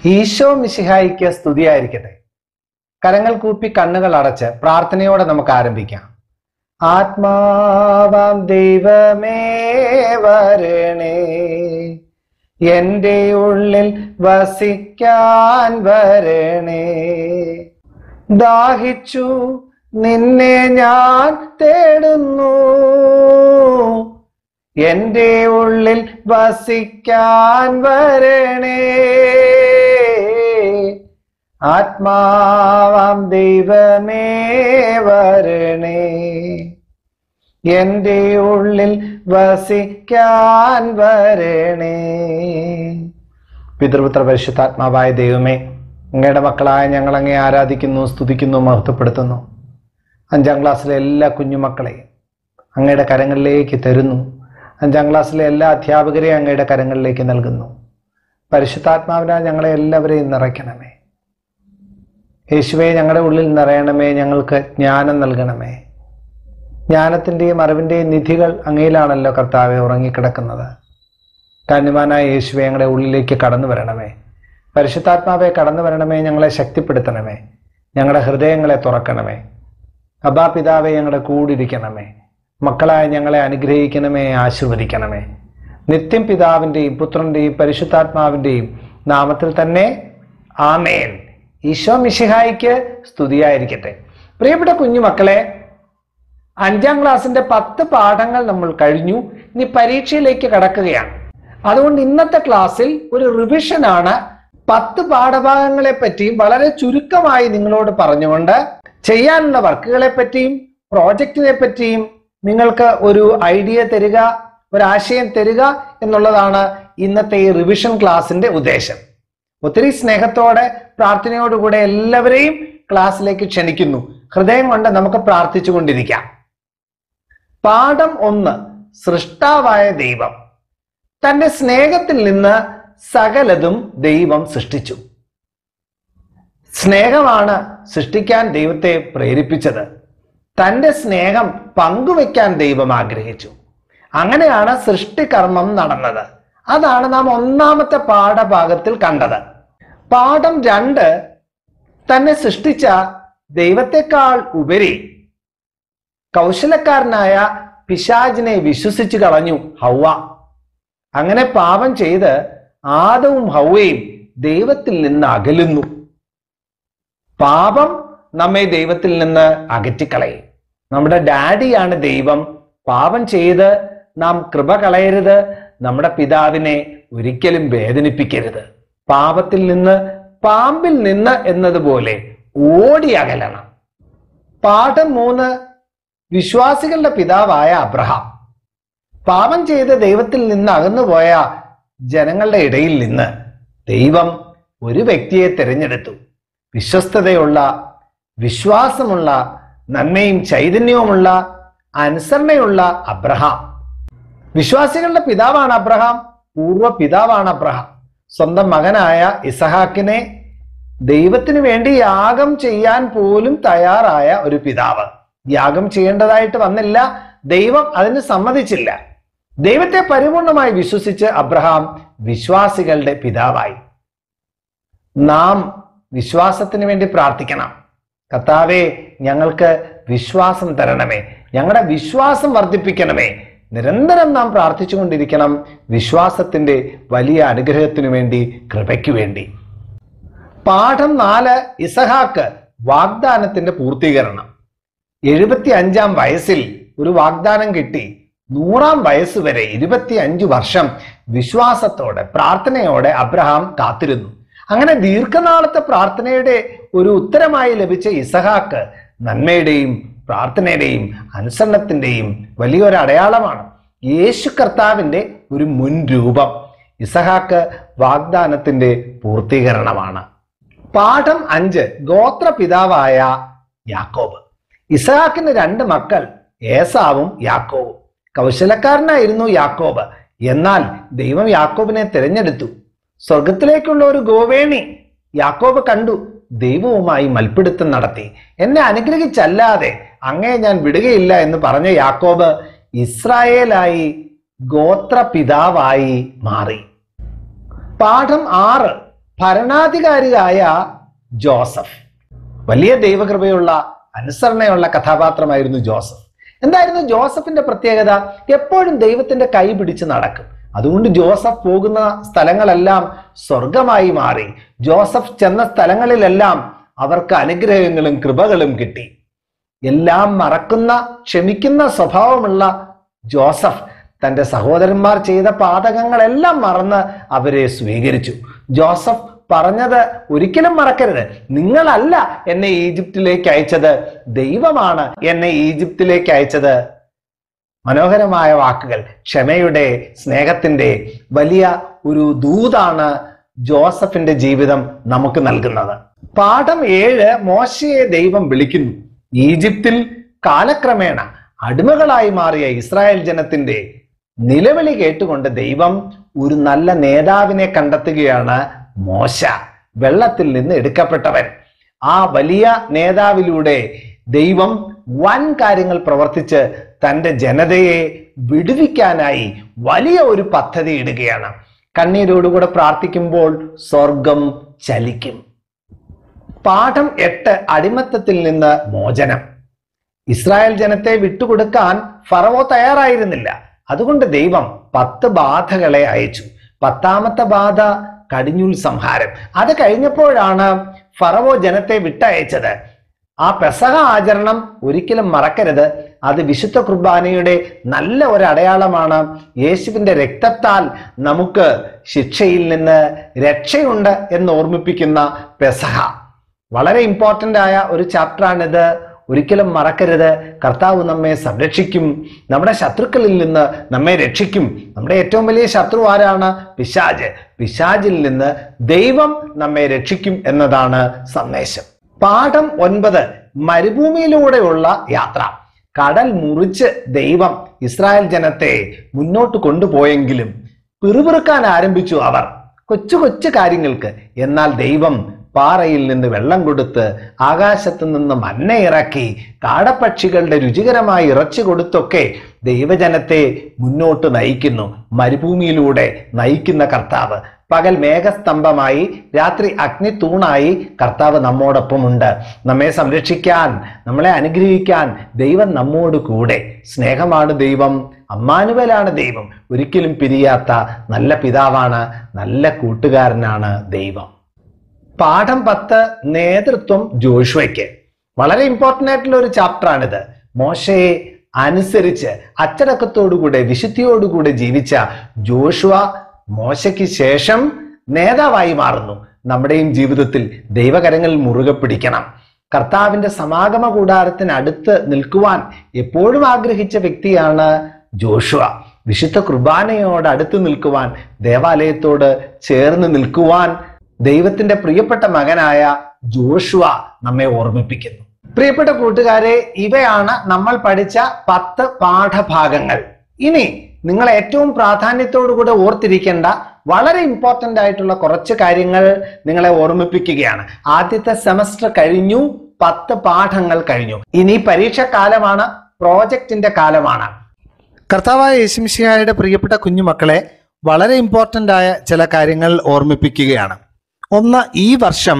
ഈശോ മിശിഹായിക്ക് സ്തുതിയായിരിക്കട്ടെ കരങ്ങൾ കൂപ്പി കണ്ണുകൾ അടച്ച് പ്രാർത്ഥനയോടെ നമുക്ക് ആരംഭിക്കാം ആത്മാവാം ദൈവമേ വരണേ എന്റെ ഉള്ളിൽ വസിക്കാൻ വരണേ ദാഹിച്ചു നിന്നെ ഞാൻ തേടുന്നു എന്റെ ഉള്ളിൽ വസിക്കാൻ വരണേ ആത്മാവാം ദൈവമേ വരണേ എന്റെ ഉള്ളിൽ വസിക്കാൻ വരണേ പിതൃപുത്ര പരിശുദ്ധാത്മാവായ ദൈവമേ അങ്ങയുടെ മക്കളായ ഞങ്ങൾ അങ്ങേ ആരാധിക്കുന്നു സ്തുതിക്കുന്നു മഹത്വപ്പെടുത്തുന്നു അഞ്ചാം ക്ലാസ്സിലെ എല്ലാ കുഞ്ഞുമക്കളെയും അങ്ങയുടെ കരങ്ങളിലേക്ക് തരുന്നു അഞ്ചാം ക്ലാസ്സിലെ എല്ലാ അധ്യാപകരെയും അങ്ങയുടെ കരങ്ങളിലേക്ക് നൽകുന്നു പരിശുദ്ധാത്മാവിനാൽ ഞങ്ങളെ എല്ലാവരെയും നിറയ്ക്കണമേ യേശുവെ ഞങ്ങളുടെ ഉള്ളിൽ നിറയണമേ ഞങ്ങൾക്ക് ജ്ഞാനം നൽകണമേ ജ്ഞാനത്തിൻ്റെയും അറിവിൻ്റെയും നിധികൾ അങ്ങയിലാണല്ലോ കർത്താവെ ഉറങ്ങിക്കിടക്കുന്നത് കാന്യമാനായ യേശുവെ ഞങ്ങളുടെ ഉള്ളിലേക്ക് കടന്നു വരണമേ പരിശുദ്ധാത്മാവെ കടന്നു വരണമേ ഞങ്ങളെ ശക്തിപ്പെടുത്തണമേ ഞങ്ങളുടെ ഹൃദയങ്ങളെ തുറക്കണമേ അബാ പിതാവെ ഞങ്ങളുടെ കൂടിരിക്കണമേ മക്കളായ ഞങ്ങളെ അനുഗ്രഹിക്കണമേ ആശീർവദിക്കണമേ നിത്യം പിതാവിൻ്റെയും പുത്രൻ്റെയും പരിശുദ്ധാത്മാവിൻ്റെയും നാമത്തിൽ തന്നെ ആമേൻ ഈശോ മിശിഹായിക്ക് സ്തുതിയായിരിക്കട്ടെ പ്രിയപ്പെട്ട കുഞ്ഞുമക്കളെ അഞ്ചാം ക്ലാസ്സിന്റെ പത്ത് പാഠങ്ങൾ നമ്മൾ കഴിഞ്ഞു ഇനി പരീക്ഷയിലേക്ക് കടക്കുകയാണ് അതുകൊണ്ട് ഇന്നത്തെ ക്ലാസ്സിൽ ഒരു റിവിഷനാണ് പത്ത് പാഠഭാഗങ്ങളെ പറ്റിയും വളരെ ചുരുക്കമായി നിങ്ങളോട് പറഞ്ഞുകൊണ്ട് ചെയ്യാനുള്ള വർക്കുകളെ പറ്റിയും പ്രോജക്റ്റിനെ പറ്റിയും നിങ്ങൾക്ക് ഒരു ഐഡിയ തരിക ഒരു ആശയം തരിക എന്നുള്ളതാണ് ഇന്നത്തെ ഈ റിവിഷൻ ക്ലാസ്സിന്റെ ഉദ്ദേശം ഒത്തിരി സ്നേഹത്തോടെ പ്രാർത്ഥനയോടുകൂടെ എല്ലാവരെയും ക്ലാസ്സിലേക്ക് ക്ഷണിക്കുന്നു ഹൃദയം കൊണ്ട് നമുക്ക് പ്രാർത്ഥിച്ചുകൊണ്ടിരിക്കാം പാഠം ഒന്ന് സൃഷ്ടാവായ ദൈവം തന്റെ സ്നേഹത്തിൽ നിന്ന് സകലതും ദൈവം സൃഷ്ടിച്ചു സ്നേഹമാണ് സൃഷ്ടിക്കാൻ ദൈവത്തെ പ്രേരിപ്പിച്ചത് തന്റെ സ്നേഹം പങ്കുവെക്കാൻ ദൈവം ആഗ്രഹിച്ചു അങ്ങനെയാണ് സൃഷ്ടികർമ്മം നടന്നത് അതാണ് നാം ഒന്നാമത്തെ പാഠഭാഗത്തിൽ കണ്ടത് പാഠം രണ്ട് തന്നെ സൃഷ്ടിച്ച ദൈവത്തെക്കാൾ ഉപരി കൗശലക്കാരനായ പിശാജിനെ വിശ്വസിച്ചു കളഞ്ഞു ഹൗവ അങ്ങനെ പാപം ചെയ്ത് ആദവും ഹൗവയും ദൈവത്തിൽ നിന്ന് അകലുന്നു പാപം നമ്മെ ദൈവത്തിൽ നിന്ന് അകറ്റിക്കളയും നമ്മുടെ ഡാഡിയാണ് ദൈവം പാപം ചെയ്ത് നാം കൃപ കളയരുത് നമ്മുടെ പിതാവിനെ ഒരിക്കലും വേദനിപ്പിക്കരുത് പാപത്തിൽ നിന്ന് പാമ്പിൽ നിന്ന് എന്നതുപോലെ ഓടി അകലണം പാഠം മൂന്ന് വിശ്വാസികളുടെ പിതാവായ അബ്രഹാം പാപം ചെയ്ത് ദൈവത്തിൽ നിന്ന് അകന്നുപോയ ജനങ്ങളുടെ ഇടയിൽ നിന്ന് ദൈവം ഒരു വ്യക്തിയെ തിരഞ്ഞെടുത്തു വിശ്വസ്തതയുള്ള വിശ്വാസമുള്ള നന്മയും ചൈതന്യവുമുള്ള അനുസരണയുള്ള അബ്രഹാം വിശ്വാസികളുടെ പിതാവാണ് അബ്രഹാം പൂർവ്വ പിതാവാണ് അബ്രഹാം സ്വന്തം മകനായ ഇസഹാക്കിനെ ദൈവത്തിന് വേണ്ടി യാഗം ചെയ്യാൻ പോലും തയ്യാറായ ഒരു പിതാവ് യാഗം ചെയ്യേണ്ടതായിട്ട് വന്നില്ല ദൈവം അതിന് സമ്മതിച്ചില്ല ദൈവത്തെ പരിപൂർണമായി വിശ്വസിച്ച് അബ്രഹാം വിശ്വാസികളുടെ പിതാവായി നാം വിശ്വാസത്തിന് വേണ്ടി പ്രാർത്ഥിക്കണം കർത്താവെ ഞങ്ങൾക്ക് വിശ്വാസം തരണമേ ഞങ്ങളുടെ വിശ്വാസം വർദ്ധിപ്പിക്കണമേ നിരന്തരം നാം പ്രാർത്ഥിച്ചുകൊണ്ടിരിക്കണം വിശ്വാസത്തിന്റെ വലിയ അനുഗ്രഹത്തിനു വേണ്ടി കൃപയ്ക്ക് വേണ്ടി പാഠം നാല് ഇസഹാക്ക് വാഗ്ദാനത്തിന്റെ പൂർത്തീകരണം എഴുപത്തി അഞ്ചാം വയസ്സിൽ ഒരു വാഗ്ദാനം കിട്ടി നൂറാം വയസ്സ് വരെ ഇരുപത്തി അഞ്ച് വർഷം വിശ്വാസത്തോടെ പ്രാർത്ഥനയോടെ അബ്രഹാം കാത്തിരുന്നു അങ്ങനെ ദീർഘനാളത്തെ പ്രാർത്ഥനയുടെ ഒരു ഉത്തരമായി ലഭിച്ച ഇസഹാക്ക് നന്മയുടെയും പ്രാർത്ഥനയുടെയും അനുസരണത്തിന്റെയും വലിയൊരു അടയാളമാണ് യേശു കർത്താവിന്റെ ഒരു മുൻരൂപം ഇസഹാക്ക് വാഗ്ദാനത്തിന്റെ പൂർത്തീകരണമാണ് പാഠം അഞ്ച് ഗോത്രപിതാവായ യാക്കോബ് ഇസഹാക്കിന് രണ്ട് മക്കൾ ഏസാവും യാക്കോവും കൗശലക്കാരനായിരുന്നു യാക്കോബ് എന്നാൽ ദൈവം യാക്കോബിനെ തിരഞ്ഞെടുത്തു സ്വർഗത്തിലേക്കുള്ള ഒരു ഗോവേണി യാക്കോബ് കണ്ടു ദൈവവുമായി മൽപ്പിടുത്തം നടത്തി എന്നെ അനുഗ്രഹിച്ചല്ലാതെ അങ്ങേ ഞാൻ വിടുകയില്ല എന്ന് പറഞ്ഞ യാക്കോബ് ഇസ്രായേലായി ഗോത്രപിതാവായി മാറി പാഠം ആറ് ഭരണാധികാരിയായ ജോസഫ് വലിയ ദൈവകൃപയുള്ള അനുസരണയുള്ള കഥാപാത്രമായിരുന്നു ജോസഫ് എന്തായിരുന്നു ജോസഫിന്റെ പ്രത്യേകത എപ്പോഴും ദൈവത്തിന്റെ കൈ പിടിച്ച് നടക്കും അതുകൊണ്ട് ജോസഫ് പോകുന്ന സ്ഥലങ്ങളെല്ലാം സ്വർഗമായി മാറി ജോസഫ് ചെന്ന സ്ഥലങ്ങളിലെല്ലാം അവർക്ക് അനുഗ്രഹങ്ങളും കൃപകളും കിട്ടി എല്ലാം മറക്കുന്ന ക്ഷമിക്കുന്ന സ്വഭാവമുള്ള ജോസഫ് തന്റെ സഹോദരന്മാർ ചെയ്ത പാതകങ്ങളെല്ലാം മറന്ന് അവരെ സ്വീകരിച്ചു ജോസഫ് പറഞ്ഞത് ഒരിക്കലും മറക്കരുത് നിങ്ങളല്ല എന്നെ ഈജിപ്തിലേക്ക് അയച്ചത് ദൈവമാണ് എന്നെ ഈജിപ്തിലേക്ക് അയച്ചത് മനോഹരമായ വാക്കുകൾ ക്ഷമയുടെ സ്നേഹത്തിന്റെ വലിയ ഒരു ദൂതാണ് ജോസഫിന്റെ ജീവിതം നമുക്ക് നൽകുന്നത് പാഠം ഏഴ് മോശയെ ദൈവം വിളിക്കുന്നു ഈജിപ്തിൽ കാലക്രമേണ അടിമകളായി മാറിയ ഇസ്രായേൽ ജനത്തിന്റെ നിലവിളി കേട്ടുകൊണ്ട് ദൈവം ഒരു നല്ല നേതാവിനെ കണ്ടെത്തുകയാണ് മോശ വെള്ളത്തിൽ നിന്ന് എടുക്കപ്പെട്ടവൻ ആ വലിയ നേതാവിലൂടെ ദൈവം വൻ കാര്യങ്ങൾ പ്രവർത്തിച്ച് തന്റെ ജനതയെ വിടുവിക്കാനായി വലിയ ഒരു പദ്ധതി ഇടുകയാണ് കണ്ണീരോടുകൂടെ പ്രാർത്ഥിക്കുമ്പോൾ സ്വർഗം ചലിക്കും പാഠം എട്ട് അടിമത്തത്തിൽ നിന്ന് മോചനം ഇസ്രായേൽ ജനത്തെ വിട്ടുകൊടുക്കാൻ ഫറവോ തയ്യാറായിരുന്നില്ല അതുകൊണ്ട് ദൈവം പത്ത് ബാധകളെ അയച്ചു പത്താമത്തെ ബാധ കടിഞ്ഞൂൽ സംഹാരം അത് കഴിഞ്ഞപ്പോഴാണ് ഫറവോ ജനത്തെ വിട്ടയച്ചത് ആ പെസഹ ആചരണം ഒരിക്കലും മറക്കരുത് അത് വിശുദ്ധ കുർബാനയുടെ നല്ല ഒരു അടയാളമാണ് യേശുവിന്റെ രക്തത്താൽ നമുക്ക് ശിക്ഷയിൽ നിന്ന് രക്ഷയുണ്ട് എന്ന് ഓർമ്മിപ്പിക്കുന്ന പെസഹ വളരെ ഇമ്പോർട്ടൻ്റ് ആയ ഒരു ചാപ്റ്ററാണിത് ഒരിക്കലും മറക്കരുത് കർത്താവ് നമ്മെ സംരക്ഷിക്കും നമ്മുടെ ശത്രുക്കളിൽ നിന്ന് നമ്മെ രക്ഷിക്കും നമ്മുടെ ഏറ്റവും വലിയ ശത്രു ആരാണ് പിശാജ് പിശാജിൽ നിന്ന് ദൈവം നമ്മെ രക്ഷിക്കും എന്നതാണ് സന്ദേശം പാഠം ഒൻപത് മരുഭൂമിയിലൂടെയുള്ള യാത്ര കടൽ മുറിച്ച് ദൈവം ഇസ്രായേൽ ജനത്തെ മുന്നോട്ട് കൊണ്ടുപോയെങ്കിലും പിറുപിറുക്കാൻ ആരംഭിച്ചു അവർ കൊച്ചു കൊച്ചു കാര്യങ്ങൾക്ക് എന്നാൽ ദൈവം പാറയിൽ നിന്ന് വെള്ളം കൊടുത്ത് ആകാശത്ത് നിന്ന് മന്ന ഇറക്കി കാടപ്പക്ഷികളുടെ രുചികരമായ ഇറച്ചി കൊടുത്തൊക്കെ ദൈവജനത്തെ മുന്നോട്ട് നയിക്കുന്നു മരുഭൂമിയിലൂടെ നയിക്കുന്ന കർത്താവ് പകൽ മേഘസ്തംഭമായി രാത്രി അഗ്നി തൂണായി കർത്താവ് നമ്മോടൊപ്പമുണ്ട് നമ്മെ സംരക്ഷിക്കാൻ നമ്മളെ അനുഗ്രഹിക്കാൻ ദൈവം നമ്മോട് കൂടെ സ്നേഹമാണ് ദൈവം അമ്മാനുവലാണ് ദൈവം ഒരിക്കലും പിരിയാത്ത നല്ല പിതാവാണ് നല്ല കൂട്ടുകാരനാണ് ദൈവം പാഠം പത്ത് നേതൃത്വം ജോഷുവയ്ക്ക് വളരെ ഇമ്പോർട്ടൻ്റ് ആയിട്ടുള്ള ഒരു ചാപ്റ്ററാണിത് മോശയെ അനുസരിച്ച് അച്ചടക്കത്തോടുകൂടെ വിശുദ്ധിയോടുകൂടെ ജീവിച്ച ജോഷുവ മോശയ്ക്ക് ശേഷം നേതാവായി മാറുന്നു നമ്മുടെയും ജീവിതത്തിൽ ദൈവകരങ്ങളിൽ മുറുകെ പിടിക്കണം കർത്താവിന്റെ സമാഗമ കൂടാരത്തിന് അടുത്ത് നിൽക്കുവാൻ എപ്പോഴും ആഗ്രഹിച്ച വ്യക്തിയാണ് ജോഷുവ വിശുദ്ധ കുർബാനയോട് അടുത്ത് നിൽക്കുവാൻ ദേവാലയത്തോട് ചേർന്ന് നിൽക്കുവാൻ ദൈവത്തിന്റെ പ്രിയപ്പെട്ട മകനായ ജോഷുവ നമ്മെ ഓർമ്മിപ്പിക്കുന്നു പ്രിയപ്പെട്ട കൂട്ടുകാരെ ഇവയാണ് നമ്മൾ പഠിച്ച പത്ത് പാഠഭാഗങ്ങൾ ഇനി നിങ്ങൾ ഏറ്റവും പ്രാധാന്യത്തോടുകൂടെ ഓർത്തിരിക്കേണ്ട വളരെ ഇമ്പോർട്ടൻ്റ് ആയിട്ടുള്ള കുറച്ച് കാര്യങ്ങൾ നിങ്ങളെ ഓർമ്മിപ്പിക്കുകയാണ് ആദ്യത്തെ സെമസ്റ്റർ കഴിഞ്ഞു പത്ത് പാഠങ്ങൾ കഴിഞ്ഞു ഇനി പരീക്ഷാകാലമാണ് പ്രോജക്റ്റിന്റെ കാലമാണ് കർത്താവായ യേശുമിശിഹായുടെ പ്രിയപ്പെട്ട കുഞ്ഞുമക്കളെ വളരെ ഇമ്പോർട്ടൻ്റ് ആയ ചില കാര്യങ്ങൾ ഓർമ്മിപ്പിക്കുകയാണ് ഒന്ന് ഈ വർഷം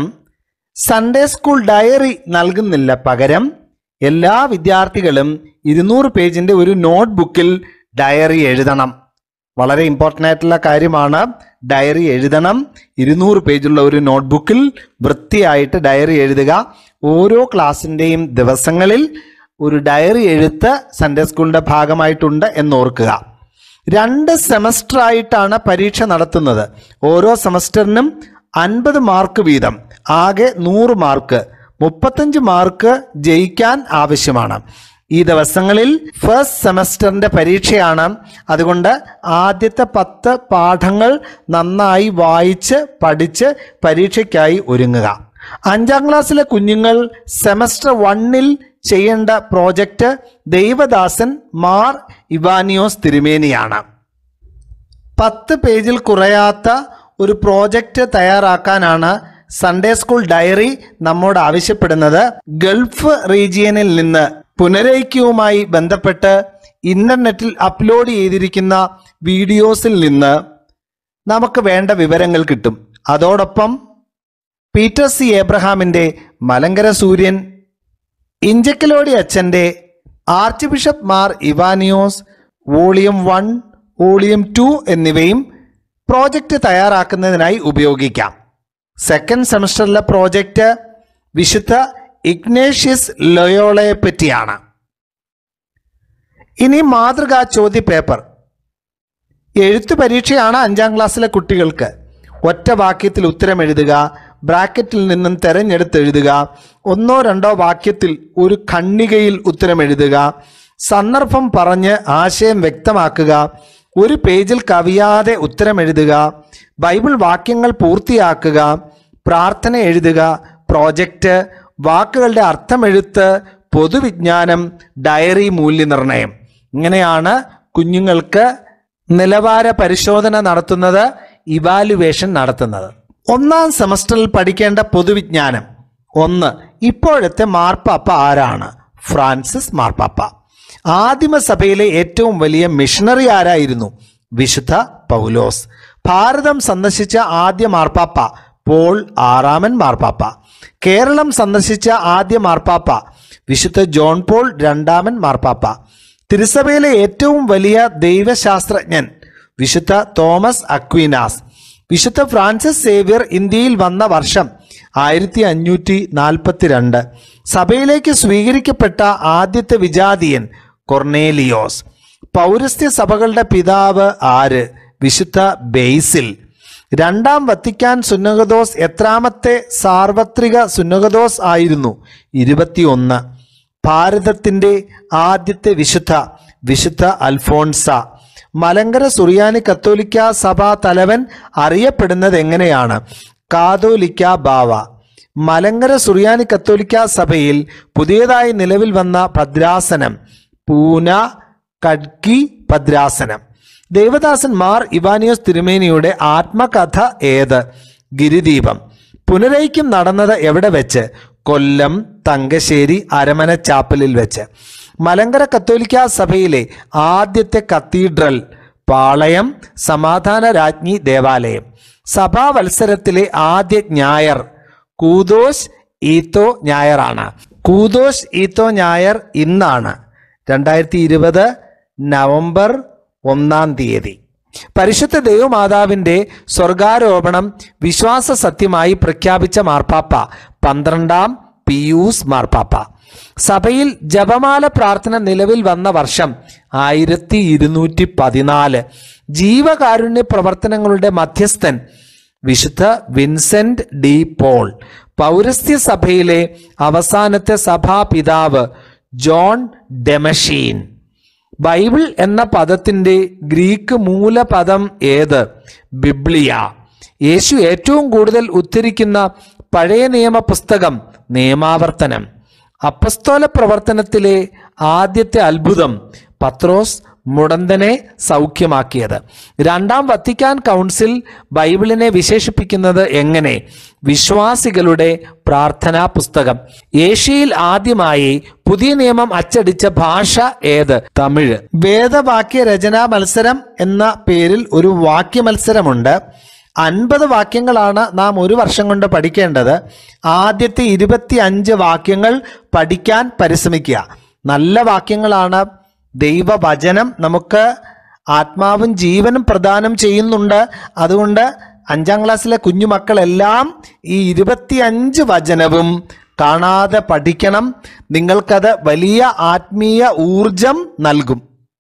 സൺഡേ സ്കൂൾ ഡയറി നൽകുന്നില്ല പകരം എല്ലാ വിദ്യാർത്ഥികളും ഇരുന്നൂറ് പേജിന്റെ ഒരു നോട്ട് ബുക്കിൽ ഡയറി എഴുതണം വളരെ ഇമ്പോർട്ടൻ്റ് ആയിട്ടുള്ള കാര്യമാണ് ഡയറി എഴുതണം ഇരുന്നൂറ് പേജുള്ള ഒരു നോട്ട് ബുക്കിൽ വൃത്തിയായിട്ട് ഡയറി എഴുതുക ഓരോ ക്ലാസ്സിൻ്റെയും ദിവസങ്ങളിൽ ഒരു ഡയറി എഴുത്ത് സൺഡേ സ്കൂളിന്റെ ഭാഗമായിട്ടുണ്ട് എന്നോർക്കുക രണ്ട് സെമസ്റ്റർ ആയിട്ടാണ് പരീക്ഷ നടത്തുന്നത് ഓരോ സെമസ്റ്ററിനും അൻപത് മാർക്ക് വീതം ആകെ നൂറ് മാർക്ക് മുപ്പത്തഞ്ച് മാർക്ക് ജയിക്കാൻ ആവശ്യമാണ് ഈ ദിവസങ്ങളിൽ ഫസ്റ്റ് സെമസ്റ്ററിന്റെ പരീക്ഷയാണ് അതുകൊണ്ട് ആദ്യത്തെ പത്ത് പാഠങ്ങൾ നന്നായി വായിച്ച് പഠിച്ച് പരീക്ഷയ്ക്കായി ഒരുങ്ങുക അഞ്ചാം ക്ലാസ്സിലെ കുഞ്ഞുങ്ങൾ സെമസ്റ്റർ വണ്ണിൽ ചെയ്യേണ്ട പ്രോജക്റ്റ് ദൈവദാസൻ മാർ ഇവാനിയോസ് തിരുമേനിയാണ് പത്ത് പേജിൽ കുറയാത്ത ഒരു പ്രോജക്റ്റ് തയ്യാറാക്കാനാണ് സൺഡേ സ്കൂൾ ഡയറി നമ്മോട് ആവശ്യപ്പെടുന്നത് ഗൾഫ് റീജിയനിൽ നിന്ന് പുനരൈക്യവുമായി ബന്ധപ്പെട്ട് ഇന്റർനെറ്റിൽ അപ്ലോഡ് ചെയ്തിരിക്കുന്ന വീഡിയോസിൽ നിന്ന് നമുക്ക് വേണ്ട വിവരങ്ങൾ കിട്ടും അതോടൊപ്പം പീറ്റർ സി ഏബ്രഹാമിൻ്റെ മലങ്കര സൂര്യൻ ഇഞ്ചക്കലോടി അച്ഛൻ്റെ archbishop Mar Ivanios volume one volume two എന്നിവയും പ്രോജക്റ്റ് തയ്യാറാക്കുന്നതിനായി ഉപയോഗിക്കാം സെക്കൻഡ് സെമസ്റ്ററിലെ പ്രോജക്റ്റ് വിശുദ്ധ ഇഗ്നേഷ്യസ് ലൊയോളയെ പറ്റിയാണ് ഇനി മാതൃകാ ചോദ്യ പേപ്പർ എഴുത്തു പരീക്ഷയാണ് അഞ്ചാം ക്ലാസ്സിലെ കുട്ടികൾക്ക് ഒറ്റ വാക്യത്തിൽ ഉത്തരം എഴുതുക ബ്രാക്കറ്റിൽ നിന്നും തെരഞ്ഞെടുത്ത് എഴുതുക ഒന്നോ രണ്ടോ വാക്യത്തിൽ ഒരു ഖണ്ണികയിൽ ഉത്തരം എഴുതുക സന്ദർഭം പറഞ്ഞ് ആശയം വ്യക്തമാക്കുക ഒരു പേജിൽ കവിയാതെ ഉത്തരം എഴുതുക ബൈബിൾ വാക്യങ്ങൾ പൂർത്തിയാക്കുക പ്രാർത്ഥന എഴുതുക പ്രോജക്റ്റ് വാക്കുകളുടെ അർത്ഥമെഴുത്ത് പൊതുവിജ്ഞാനം ഡയറി മൂല്യനിർണ്ണയം ഇങ്ങനെയാണ് കുഞ്ഞുങ്ങൾക്ക് നിലവാര പരിശോധന നടത്തുന്നത് ഇവാലുവേഷൻ നടത്തുന്നത് ഒന്നാം സെമസ്റ്ററിൽ പഠിക്കേണ്ട പൊതുവിജ്ഞാനം ഒന്ന് ഇപ്പോഴത്തെ മാർപ്പാപ്പ ആരാണ് ഫ്രാൻസിസ് മാർപ്പാപ്പ ആദിമസഭയിലെ ഏറ്റവും വലിയ മിഷണറി ആരായിരുന്നു വിശുദ്ധ പൗലോസ് ഭാരതം സന്ദർശിച്ച ആദ്യ മാർപ്പാപ്പ പോൾ ആറാമൻ മാർപ്പാപ്പ കേരളം സന്ദർശിച്ച ആദ്യ മാർപ്പാപ്പ വിശുദ്ധ ജോൺ പോൾ രണ്ടാമൻ മാർപ്പാപ്പ തിരുസഭയിലെ ഏറ്റവും വലിയ ദൈവശാസ്ത്രജ്ഞൻ വിശുദ്ധ തോമസ് അക്വീനാസ് വിശുദ്ധ ഫ്രാൻസിസ് സേവ്യർ ഇന്ത്യയിൽ വന്ന വർഷം ആയിരത്തി അഞ്ഞൂറ്റി നാൽപ്പത്തിരണ്ട് സഭയിലേക്ക് സ്വീകരിക്കപ്പെട്ട ആദ്യത്തെ വിജാതിയൻ കൊർണേലിയോസ് പൗരസ്ത്യ സഭകളുടെ പിതാവ് ആര് വിശുദ്ധ ബെയ്സിൽ രണ്ടാം വത്തിക്കാൻ സുന്നകദോസ് എത്രാമത്തെ സാർവത്രിക സുന്നകദോസ് ആയിരുന്നു ഇരുപത്തിയൊന്ന് ഭാരതത്തിൻ്റെ ആദ്യത്തെ വിശുദ്ധ വിശുദ്ധ അൽഫോൺസ മലങ്കര സുറിയാനി കത്തോലിക്ക സഭാ തലവൻ അറിയപ്പെടുന്നത് എങ്ങനെയാണ് കാതോലിക്ക ബാവ മലങ്കര സുറിയാനി കത്തോലിക്ക സഭയിൽ പുതിയതായി നിലവിൽ വന്ന ഭദ്രാസനം പൂന കഡ്കി ഭദ്രാസനം ദേവദാസൻ മാർ ഇവാനിയോസ് തിരുമേനിയുടെ ആത്മകഥ ഏത് ഗിരിദീപം പുനരൈക്യം നടന്നത് എവിടെ വെച്ച് കൊല്ലം തങ്കശ്ശേരി അരമന ചാപ്പലിൽ വെച്ച് മലങ്കര കത്തോലിക്ക സഭയിലെ ആദ്യത്തെ കത്തീഡ്രൽ പാളയം സമാധാന രാജ്ഞി ദേവാലയം സഭാവത്സരത്തിലെ ആദ്യ ഞായർ കൂദോസ് ഈത്തോ ഞായറാണ് കൂദോസ് ഈത്തോ ഞായർ ഇന്നാണ് രണ്ടായിരത്തി ഇരുപത് നവംബർ ഒന്നാം തീയതി പരിശുദ്ധ ദൈവമാതാവിൻ്റെ സ്വർഗാരോപണം വിശ്വാസ സത്യമായി പ്രഖ്യാപിച്ച മാർപ്പാപ്പ പന്ത്രണ്ടാം പിയൂസ് മാർപ്പാപ്പ സഭയിൽ ജപമാല പ്രാർത്ഥന നിലവിൽ വന്ന വർഷം ആയിരത്തി ഇരുന്നൂറ്റി പതിനാല് ജീവകാരുണ്യ പ്രവർത്തനങ്ങളുടെ മധ്യസ്ഥൻ വിശുദ്ധ വിൻസെന്റ് ഡി പോൾ പൗരസ്ത്യ സഭയിലെ അവസാനത്തെ സഭാപിതാവ് ജോൺ ഡെമഷീൻ ബൈബിൾ എന്ന പദത്തിൻ്റെ ഗ്രീക്ക് മൂലപദം ഏത് ബിബ്ലിയ യേശു ഏറ്റവും കൂടുതൽ ഉദ്ധരിക്കുന്ന പഴയ നിയമ പുസ്തകം നിയമാവർത്തനം അപ്പസ്തോല പ്രവർത്തനത്തിലെ ആദ്യത്തെ അത്ഭുതം പത്രോസ് മുടന്തനെ സൗഖ്യമാക്കിയത് രണ്ടാം വത്തിക്കാൻ കൗൺസിൽ ബൈബിളിനെ വിശേഷിപ്പിക്കുന്നത് എങ്ങനെ വിശ്വാസികളുടെ പ്രാർത്ഥനാ പുസ്തകം ഏഷ്യയിൽ ആദ്യമായി പുതിയ നിയമം അച്ചടിച്ച ഭാഷ ഏത് തമിഴ് വേദവാക്യ രചനാ മത്സരം എന്ന പേരിൽ ഒരു വാക്യ മത്സരമുണ്ട് അൻപത് വാക്യങ്ങളാണ് നാം ഒരു വർഷം കൊണ്ട് പഠിക്കേണ്ടത് ആദ്യത്തെ ഇരുപത്തി അഞ്ച് വാക്യങ്ങൾ പഠിക്കാൻ പരിശ്രമിക്കുക നല്ല വാക്യങ്ങളാണ് ദൈവവചനം നമുക്ക് ആത്മാവും ജീവനും പ്രദാനം ചെയ്യുന്നുണ്ട് അതുകൊണ്ട് അഞ്ചാം ക്ലാസ്സിലെ കുഞ്ഞുമക്കളെല്ലാം ഈ ഇരുപത്തിയഞ്ച് വചനവും കാണാതെ പഠിക്കണം നിങ്ങൾക്കത് വലിയ ആത്മീയ ഊർജം നൽകും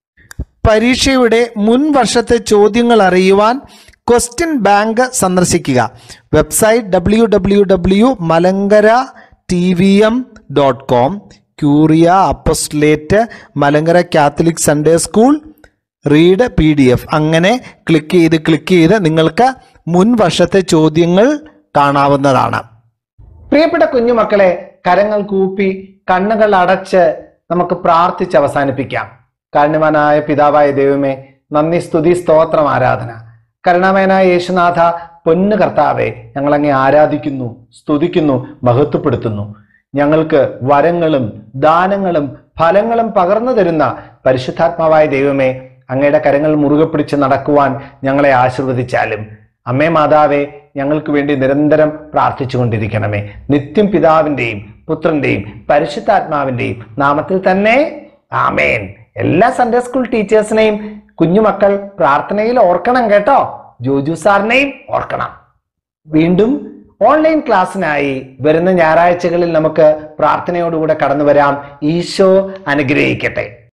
പരീക്ഷയുടെ മുൻ വർഷത്തെ ചോദ്യങ്ങൾ അറിയുവാൻ ക്വസ്റ്റ്യൻ ബാങ്ക് സന്ദർശിക്കുക website W W W Malankara T V M dot com Curia apostolate Malankara Catholic Sunday school read P D F അങ്ങനെ ക്ലിക്ക് ചെയ്ത് ക്ലിക്ക് ചെയ്ത് നിങ്ങൾക്ക് മുൻ വർഷത്തെ ചോദ്യങ്ങൾ കാണാവുന്നതാണ് പ്രിയപ്പെട്ട കുഞ്ഞുമക്കളെ കരങ്ങൾ കൂപ്പി കണ്ണുകൾ അടച്ച് നമുക്ക് പ്രാർത്ഥിച്ച് അവസാനിപ്പിക്കാം കാരണവാനായ പിതാവായ ദൈവമേ നന്ദി സ്തുതി സ്തോത്രം ആരാധന കരുണാമയനായ യേശുനാഥ പൊന്നു കർത്താവെ ഞങ്ങളങ്ങെ ആരാധിക്കുന്നു സ്തുതിക്കുന്നു മഹത്വപ്പെടുത്തുന്നു ഞങ്ങൾക്ക് വരങ്ങളും ദാനങ്ങളും ഫലങ്ങളും പകർന്നു തരുന്ന പരിശുദ്ധാത്മാവായ ദൈവമേ അങ്ങയുടെ കരങ്ങൾ മുറുകെ പിടിച്ച് നടക്കുവാൻ ഞങ്ങളെ ആശീർവദിച്ചാലും അമ്മേ മാതാവേ ഞങ്ങൾക്ക് വേണ്ടി നിരന്തരം പ്രാർത്ഥിച്ചുകൊണ്ടിരിക്കണമേ നിത്യം പിതാവിന്റെയും പുത്രന്റെയും പരിശുദ്ധാത്മാവിന്റെയും നാമത്തിൽ തന്നെ ആമേൻ എല്ലാ സൺഡേ സ്കൂൾ ടീച്ചേഴ്സിനെയും കുഞ്ഞുമക്കൾ പ്രാർത്ഥനയിൽ ഓർക്കണം കേട്ടോ ജോജു സാറിനെയും ഓർക്കണം വീണ്ടും ഓൺലൈൻ ക്ലാസ്സിനായി വരുന്ന ഞായറാഴ്ചകളിൽ നമുക്ക് പ്രാർത്ഥനയോടുകൂടെ കടന്നു വരാം ഈശോ അനുഗ്രഹിക്കട്ടെ